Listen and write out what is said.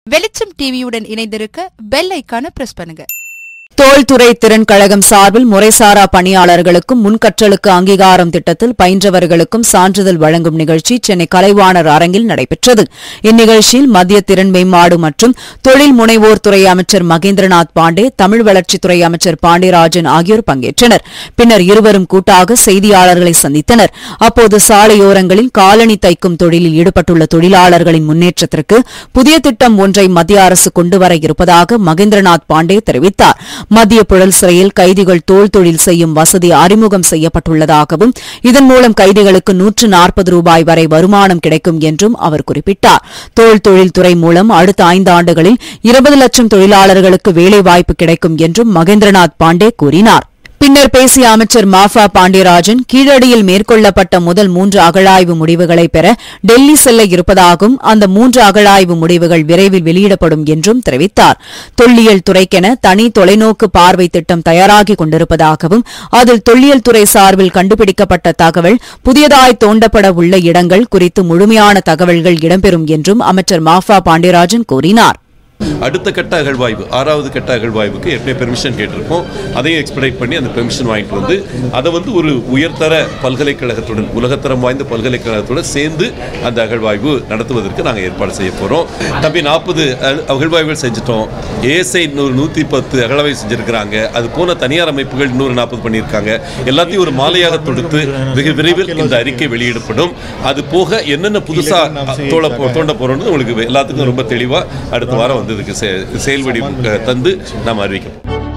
வெளிச்சம் டிவியுடன் இணைந்திருக்க பெல் ஐக்கான பிரஸ் பண்ணுங்க தோல்துறை திறன் கழகம் சார்பில் முறைசாரா பணியாளர்களுக்கும் முன்கற்றலுக்கு அங்கீகாரம் திட்டத்தில் பயின்றவர்களுக்கும் சான்றிதழ் வழங்கும் நிகழ்ச்சி சென்னை கலைவாணர் அரங்கில் நடைபெற்றது இந்நிகழ்ச்சியில் மத்திய திறன் மேம்பாடு மற்றும் தொழில் முனைவோர் துறை அமைச்சர் மகேந்திரநாத் பாண்டே தமிழ் வளர்ச்சித்துறை அமைச்சர் பாண்டியராஜன் ஆகியோர் பங்கேற்றனர் பின்னர் இருவரும் கூட்டாக செய்தியாளர்களை சந்தித்தனர் அப்போது சாலையோரங்களில் காலணி தைக்கும் தொழிலில் ஈடுபட்டுள்ள தொழிலாளர்களின் முன்னேற்றத்திற்கு புதிய திட்டம் ஒன்றை மத்திய அரசு கொண்டுவர இருப்பதாக மகேந்திரநாத் பாண்டே தெரிவித்தார் மத்திய புழல் சிறையில் கைதிகள் தோல் தொழில் செய்யும் வசதி அறிமுகம் செய்யப்பட்டுள்ளதாகவும் இதன் மூலம் கைதிகளுக்கு நூற்று நாற்பது ரூபாய் வரை வருமானம் கிடைக்கும் என்றும் அவர் குறிப்பிட்டார் தோல் தொழில்துறை மூலம் அடுத்த ஐந்தாண்டுகளில் இருபது லட்சம் தொழிலாளர்களுக்கு வேலைவாய்ப்பு கிடைக்கும் என்றும் மகேந்திரநாத் பாண்டே கூறினார் பின்னர் பேசிய அமைச்சர் மாஃபா பாண்டியராஜன் கீழடியில் மேற்கொள்ளப்பட்ட முதல் மூன்று அகழாய்வு முடிவுகளை பெற டெல்லி செல்ல இருப்பதாகவும் அந்த மூன்று அகழாய்வு முடிவுகள் விரைவில் வெளியிடப்படும் என்றும் தெரிவித்தார் தொல்லியல் துறைக்கென தனி தொலைநோக்கு பார்வை திட்டம் தயாராகிக் கொண்டிருப்பதாகவும் அதில் தொல்லியல் துறை சார்பில் கண்டுபிடிக்கப்பட்ட தகவல் புதியதாய் தோண்டப்பட உள்ள இடங்கள் குறித்து முழுமையான தகவல்கள் இடம்பெறும் என்றும் அமைச்சர் மாஃபா பாண்டியராஜன் கூறினார் அடுத்த கட்ட அகழ்வாய்வு ஆறாவது கட்ட அகழ்வாய்வுக்கு ஏற்கனவே பெர்மிஷன் கேட்டிருக்கோம் அதையும் எக்ஸ்பெக்ட் பண்ணி அந்த பெர்மிஷன் வாங்கிட்டு வந்து அதை வந்து ஒரு உயர்தர பல்கலைக்கழகத்துடன் உலகத்தரம் வாய்ந்த பல்கலைக்கழகத்துடன் சேர்ந்து அந்த அகழ்வாய்வு நடத்துவதற்கு நாங்கள் ஏற்பாடு செய்ய போகிறோம் தம்பி நாற்பது அகழ்வாய்வுகள் செஞ்சுட்டோம் ஏஎஸ்ஐ இன்னொரு நூற்றி பத்து அகழ்வாய்வு செஞ்சுருக்கிறாங்க அது போன தனியார் அமைப்புகள் இன்னொரு நாற்பது பண்ணியிருக்காங்க எல்லாத்தையும் ஒரு மாலையாக தொடுத்து வெகு விரைவில் இந்த அறிக்கை வெளியிடப்படும் அது போக என்னென்ன புதுசாக தோட தோண்ட போகிறோம்னு உங்களுக்கு எல்லாத்துக்கும் ரொம்ப தெளிவாக அடுத்த வாரம் வந்து இதுக்கு செ- செயல் வடிவம் அஹ், தந்து நாம் அறிவிக்கிறோம்